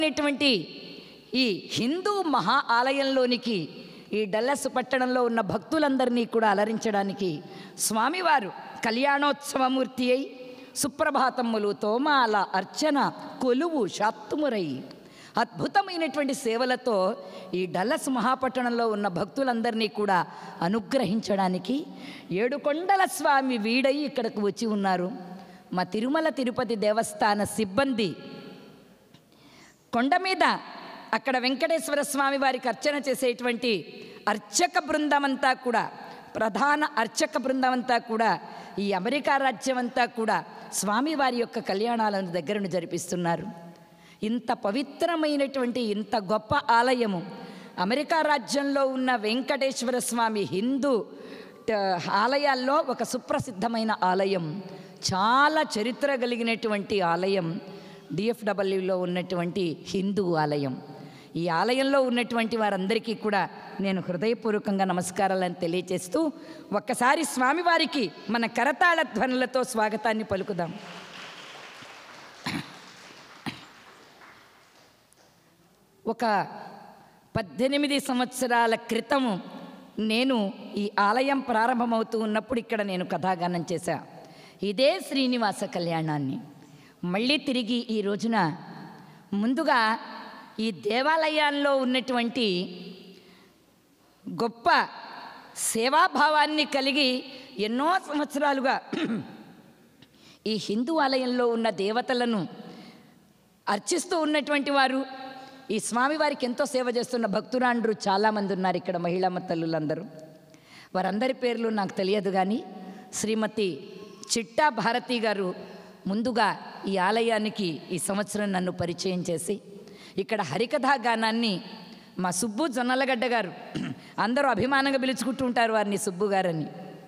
అనేటువంటి ఈ హిందూ మహా ఆలయంలోనికి ఈ డల్లస్ పట్టణంలో ఉన్న భక్తులందరినీ కూడా అలరించడానికి స్వామివారు కళ్యాణోత్సవమూర్తి అయి సుప్రభాతములు తోమాల అర్చన కొలువు శాత్తుమురై అద్భుతమైనటువంటి సేవలతో ఈ డల్లస్ మహాపట్టణంలో ఉన్న భక్తులందరినీ కూడా అనుగ్రహించడానికి ఏడుకొండల స్వామి వీడై ఇక్కడకు వచ్చి ఉన్నారు మా తిరుమల తిరుపతి దేవస్థాన సిబ్బంది కొండ మీద అక్కడ వెంకటేశ్వర స్వామి వారికి అర్చన చేసేటువంటి అర్చక బృందమంతా కూడా ప్రధాన అర్చక బృందమంతా కూడా ఈ అమెరికా రాజ్యం అంతా కూడా స్వామివారి యొక్క కళ్యాణాలను దగ్గరను జరిపిస్తున్నారు ఇంత పవిత్రమైనటువంటి ఇంత గొప్ప ఆలయము అమెరికా రాజ్యంలో ఉన్న వెంకటేశ్వర స్వామి హిందూ ట- ఆలయాల్లో ఒక సుప్రసిద్ధమైన ఆలయం చాలా చరిత్ర కలిగినటువంటి ఆలయం డిఎఫ్డబ్ల్యూలో ఉన్నటువంటి హిందూ ఆలయం ఈ ఆలయంలో ఉన్నటువంటి వారందరికీ కూడా నేను హృదయపూర్వకంగా నమస్కారాలను తెలియజేస్తూ ఒక్కసారి స్వామివారికి మన కరతాళ ధ్వనులతో స్వాగతాన్ని పలుకుదాం ఒక పద్దెనిమిది సంవత్సరాల క్రితము నేను ఈ ఆలయం ప్రారంభమవుతూ ఉన్నప్పుడు ఇక్కడ నేను కథాగానం చేశా ఇదే శ్రీనివాస కళ్యాణాన్ని మళ్ళీ తిరిగి ఈ రోజున ముందుగా ఈ దేవాలయాల్లో ఉన్నటువంటి గొప్ప సేవాభావాన్ని కలిగి ఎన్నో సంవత్సరాలుగా ఈ హిందూ ఆలయంలో ఉన్న దేవతలను అర్చిస్తూ ఉన్నటువంటి వారు ఈ స్వామివారికి ఎంతో సేవ చేస్తున్న భక్తురాండ్రు చాలామంది ఉన్నారు ఇక్కడ మహిళా తల్లులందరూ వారందరి పేర్లు నాకు తెలియదు కానీ శ్రీమతి చిట్టా భారతి గారు ముందుగా ఈ ఆలయానికి ఈ సంవత్సరం నన్ను పరిచయం చేసి ఇక్కడ హరికథా గానాన్ని మా సుబ్బు జొన్నలగడ్డ గారు అందరూ అభిమానంగా పిలుచుకుంటూ ఉంటారు వారిని సుబ్బు గారని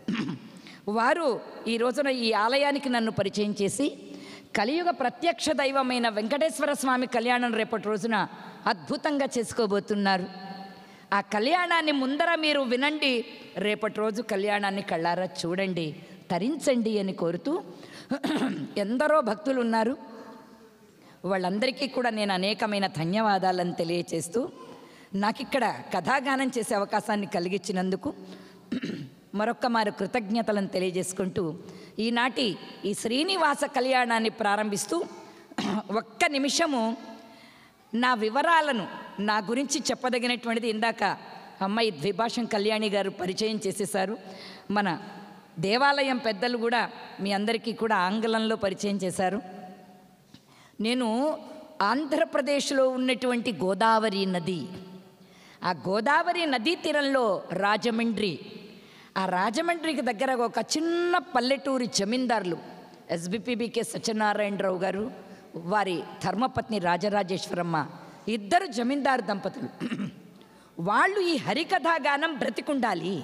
వారు ఈ రోజున ఈ ఆలయానికి నన్ను పరిచయం చేసి కలియుగ ప్రత్యక్ష దైవమైన వెంకటేశ్వర స్వామి కళ్యాణం రేపటి రోజున అద్భుతంగా చేసుకోబోతున్నారు ఆ కళ్యాణాన్ని ముందర మీరు వినండి రేపటి రోజు కళ్యాణాన్ని కళ్ళారా చూడండి తరించండి అని కోరుతూ ఎందరో భక్తులు ఉన్నారు వాళ్ళందరికీ కూడా నేను అనేకమైన ధన్యవాదాలను తెలియచేస్తూ నాకు ఇక్కడ కథాగానం చేసే అవకాశాన్ని కలిగించినందుకు మరొక్క మారు కృతజ్ఞతలను తెలియజేసుకుంటూ ఈనాటి ఈ శ్రీనివాస కళ్యాణాన్ని ప్రారంభిస్తూ ఒక్క నిమిషము నా వివరాలను నా గురించి చెప్పదగినటువంటిది ఇందాక అమ్మాయి ద్విభాషం కళ్యాణి గారు పరిచయం చేసేశారు మన దేవాలయం పెద్దలు కూడా మీ అందరికీ కూడా ఆంగ్లంలో పరిచయం చేశారు నేను ఆంధ్రప్రదేశ్లో ఉన్నటువంటి గోదావరి నది ఆ గోదావరి నదీ తీరంలో రాజమండ్రి ఆ రాజమండ్రికి దగ్గర ఒక చిన్న పల్లెటూరి జమీందారులు ఎస్బిపిబికే సత్యనారాయణరావు గారు వారి ధర్మపత్ని రాజరాజేశ్వరమ్మ ఇద్దరు జమీందారు దంపతులు వాళ్ళు ఈ హరికథాగానం బ్రతికుండాలి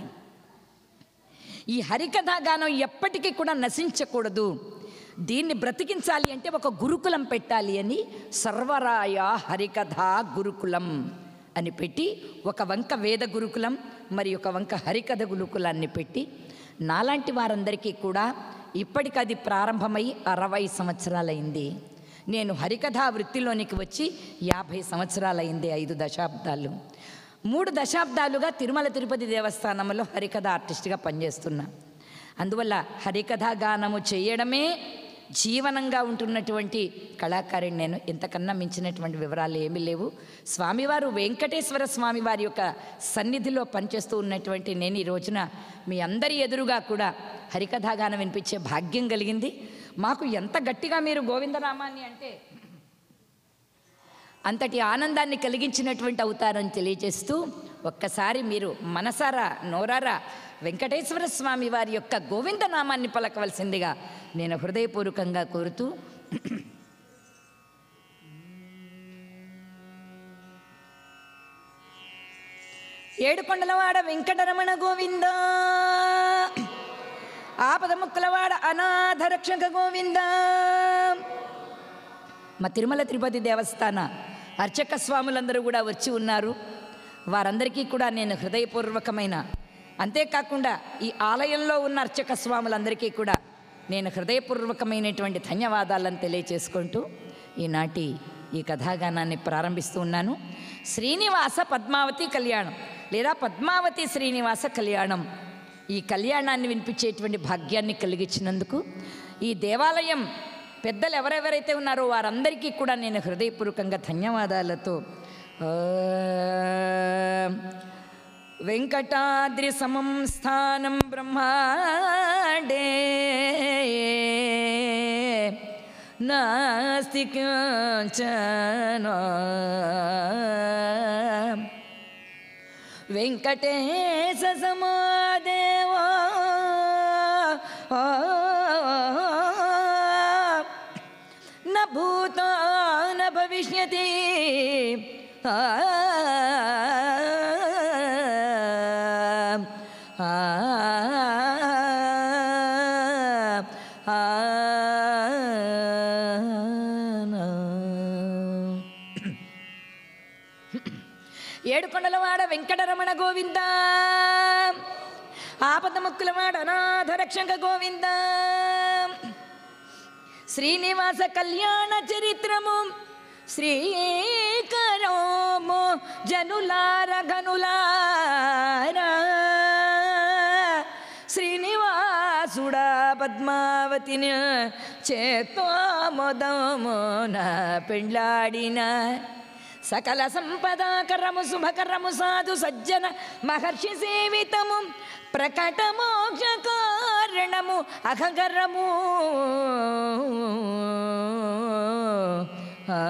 ఈ హరికథాగానం ఎప్పటికీ కూడా నశించకూడదు దీన్ని బ్రతికించాలి అంటే ఒక గురుకులం పెట్టాలి అని సర్వరాయ హరికథా గురుకులం అని పెట్టి ఒక వంక వేద గురుకులం మరి ఒక వంక హరికథ గురుకులాన్ని పెట్టి నాలాంటి వారందరికీ కూడా ఇప్పటికది ప్రారంభమై అరవై సంవత్సరాలైంది నేను హరికథా వృత్తిలోనికి వచ్చి యాభై సంవత్సరాలైంది ఐదు దశాబ్దాలు మూడు దశాబ్దాలుగా తిరుమల తిరుపతి దేవస్థానంలో హరికథ ఆర్టిస్ట్గా పనిచేస్తున్నా అందువల్ల హరికథా గానము చేయడమే జీవనంగా ఉంటున్నటువంటి కళాకారిని నేను ఇంతకన్నా మించినటువంటి వివరాలు ఏమీ లేవు స్వామివారు వెంకటేశ్వర స్వామి వారి యొక్క సన్నిధిలో పనిచేస్తూ ఉన్నటువంటి నేను ఈ రోజున మీ అందరి ఎదురుగా కూడా హరికథాగానం వినిపించే భాగ్యం కలిగింది మాకు ఎంత గట్టిగా మీరు గోవిందనామాన్ని అంటే అంతటి ఆనందాన్ని కలిగించినటువంటి అవుతారని తెలియజేస్తూ ఒక్కసారి మీరు మనసారా నోరారా వెంకటేశ్వర స్వామి వారి యొక్క గోవిందనామాన్ని పలకవలసిందిగా నేను హృదయపూర్వకంగా కోరుతూ ఏడుకొండలవాడ వెంకటరమణ గోవింద ఆపద ముక్కలవాడ అనాథ రక్షక గోవింద మా తిరుమల తిరుపతి దేవస్థాన అర్చక స్వాములందరూ కూడా వచ్చి ఉన్నారు వారందరికీ కూడా నేను హృదయపూర్వకమైన అంతేకాకుండా ఈ ఆలయంలో ఉన్న అర్చక స్వాములందరికీ కూడా నేను హృదయపూర్వకమైనటువంటి ధన్యవాదాలను తెలియచేసుకుంటూ ఈనాటి ఈ కథాగానాన్ని ప్రారంభిస్తూ ఉన్నాను శ్రీనివాస పద్మావతి కళ్యాణం లేదా పద్మావతి శ్రీనివాస కళ్యాణం ఈ కళ్యాణాన్ని వినిపించేటువంటి భాగ్యాన్ని కలిగించినందుకు ఈ దేవాలయం పెద్దలు ఎవరెవరైతే ఉన్నారో వారందరికీ కూడా నేను హృదయపూర్వకంగా ధన్యవాదాలతో ఆ, వెంకటాద్రి సమం స్థానం బ్రహ్మాండే నాస్తి కించన వెంకటేశ సమాదేవో న భూతో న భవిష్యతి ఆ, ఆ, ఆ, ఏడుకొండలవాడ వెంకటరమణ గోవింద ఆపదముక్కులవాడ అనాథ రక్షక గోవింద శ్రీనివాస కళ్యాణ చరిత్రము శ్రీకరోము జనులార ఘనులారా శ్రీనివాసుడా పద్మావతిని చేత్వామోదమున పెండ్లాడిన సకల సంపదాకరము శుభకరము సాధు సజ్జన మహర్షి సేవితము ప్రకట మోక్ష కారణము అఖగరము ఆ.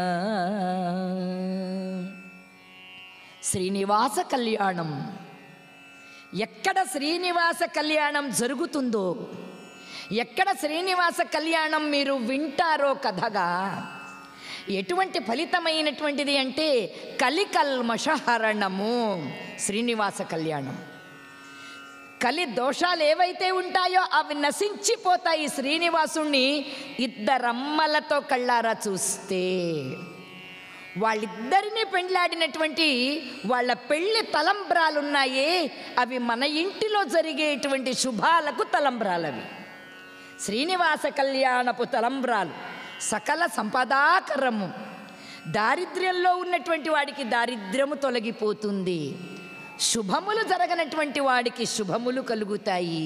శ్రీనివాస కళ్యాణం ఎక్కడ శ్రీనివాస కళ్యాణం జరుగుతుందో ఎక్కడ శ్రీనివాస కళ్యాణం మీరు వింటారో కథగా ఎటువంటి ఫలితమైనటువంటిది అంటే కలికల్మషహరణము శ్రీనివాస కళ్యాణం కలి దోషాలు ఏవైతే ఉంటాయో అవి నశించిపోతాయి శ్రీనివాసుణ్ణి ఇద్దరమ్మలతో కళ్ళారా చూస్తే వాళ్ళిద్దరిని పెండ్లాడినటువంటి వాళ్ళ పెళ్లి తలంబ్రాలున్నాయే అవి మన ఇంటిలో జరిగేటువంటి శుభాలకు తలంబ్రాలవి శ్రీనివాస కళ్యాణపు తలంబ్రాలు సకల సంపదాకరము దారిద్ర్యంలో ఉన్నటువంటి వాడికి దారిద్ర్యము తొలగిపోతుంది శుభములు జరగనటువంటి వాడికి శుభములు కలుగుతాయి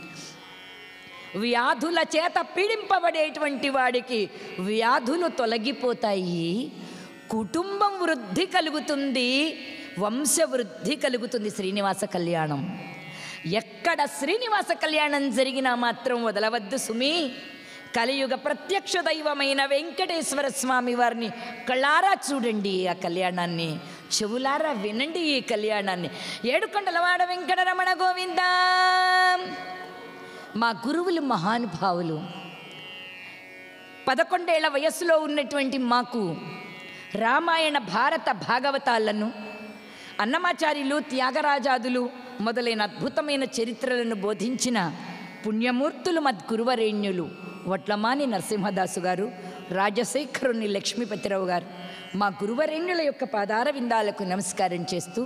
వ్యాధుల చేత పీడింపబడేటువంటి వాడికి వ్యాధులు తొలగిపోతాయి కుటుంబం వృద్ధి కలుగుతుంది వంశవృద్ధి కలుగుతుంది శ్రీనివాస కళ్యాణం ఎక్కడ శ్రీనివాస కళ్యాణం జరిగినా మాత్రం వదలవద్దు సుమి కలియుగ ప్రత్యక్ష దైవమైన వెంకటేశ్వర స్వామి వారిని కళ్ళారా చూడండి ఆ కళ్యాణాన్ని చెవులారా వినండి ఈ కళ్యాణాన్ని ఏడుకొండలవాడ వెంకటరమణ గోవిందా మా గురువులు మహానుభావులు పదకొండేళ్ల వయస్సులో ఉన్నటువంటి మాకు రామాయణ భారత భాగవతాలను అన్నమాచార్యులు త్యాగరాజాదులు మొదలైన అద్భుతమైన చరిత్రలను బోధించిన పుణ్యమూర్తులు మద్గురువరేణ్యులు వడ్లమాని నరసింహదాసు గారు రాజశేఖరుని లక్ష్మీపతిరావు గారు మా గురువరేణ్యుల యొక్క పాదార విందాలకు నమస్కారం చేస్తూ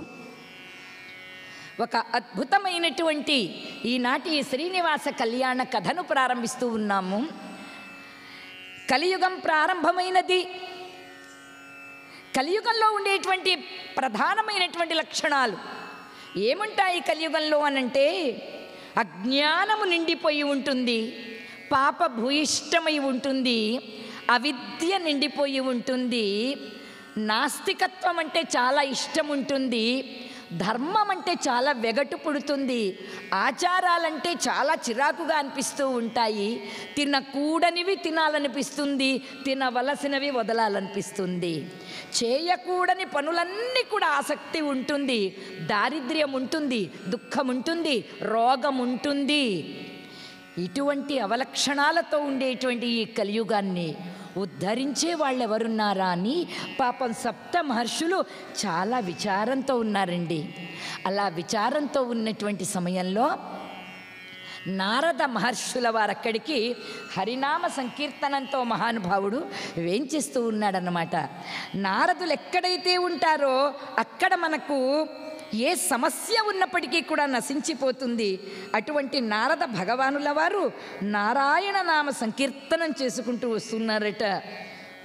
ఒక అద్భుతమైనటువంటి ఈనాటి ఈ శ్రీనివాస కళ్యాణ కథను ప్రారంభిస్తూ ఉన్నాము కలియుగం ప్రారంభమైనది కలియుగంలో ఉండేటువంటి ప్రధానమైనటువంటి లక్షణాలు ఏముంటాయి కలియుగంలో అనంటే అజ్ఞానము నిండిపోయి ఉంటుంది పాప భూయిష్టమై ఉంటుంది అవిద్య నిండిపోయి ఉంటుంది నాస్తికత్వం అంటే చాలా ఇష్టం ఉంటుంది ధర్మం అంటే చాలా వెగటు పుడుతుంది ఆచారాలంటే చాలా చిరాకుగా అనిపిస్తూ ఉంటాయి తినకూడనివి తినాలనిపిస్తుంది తినవలసినవి వదలాలనిపిస్తుంది చేయకూడని పనులన్నీ కూడా ఆసక్తి ఉంటుంది దారిద్ర్యం ఉంటుంది దుఃఖం ఉంటుంది రోగం ఉంటుంది ఇటువంటి అవలక్షణాలతో ఉండేటువంటి ఈ కలియుగాన్ని ఉద్ధరించే వాళ్ళు ఎవరున్నారా అని పాపం సప్త మహర్షులు చాలా విచారంతో ఉన్నారండి అలా విచారంతో ఉన్నటువంటి సమయంలో నారద మహర్షుల వారక్కడికి హరినామ సంకీర్తనంతో మహానుభావుడు వేంచిస్తూ ఉన్నాడనమాట నారదులు ఎక్కడైతే ఉంటారో అక్కడ మనకు ఏ సమస్య ఉన్నప్పటికీ కూడా నశించిపోతుంది అటువంటి నారద భగవానుల వారు నారాయణ నామ సంకీర్తనం చేసుకుంటూ వస్తున్నారట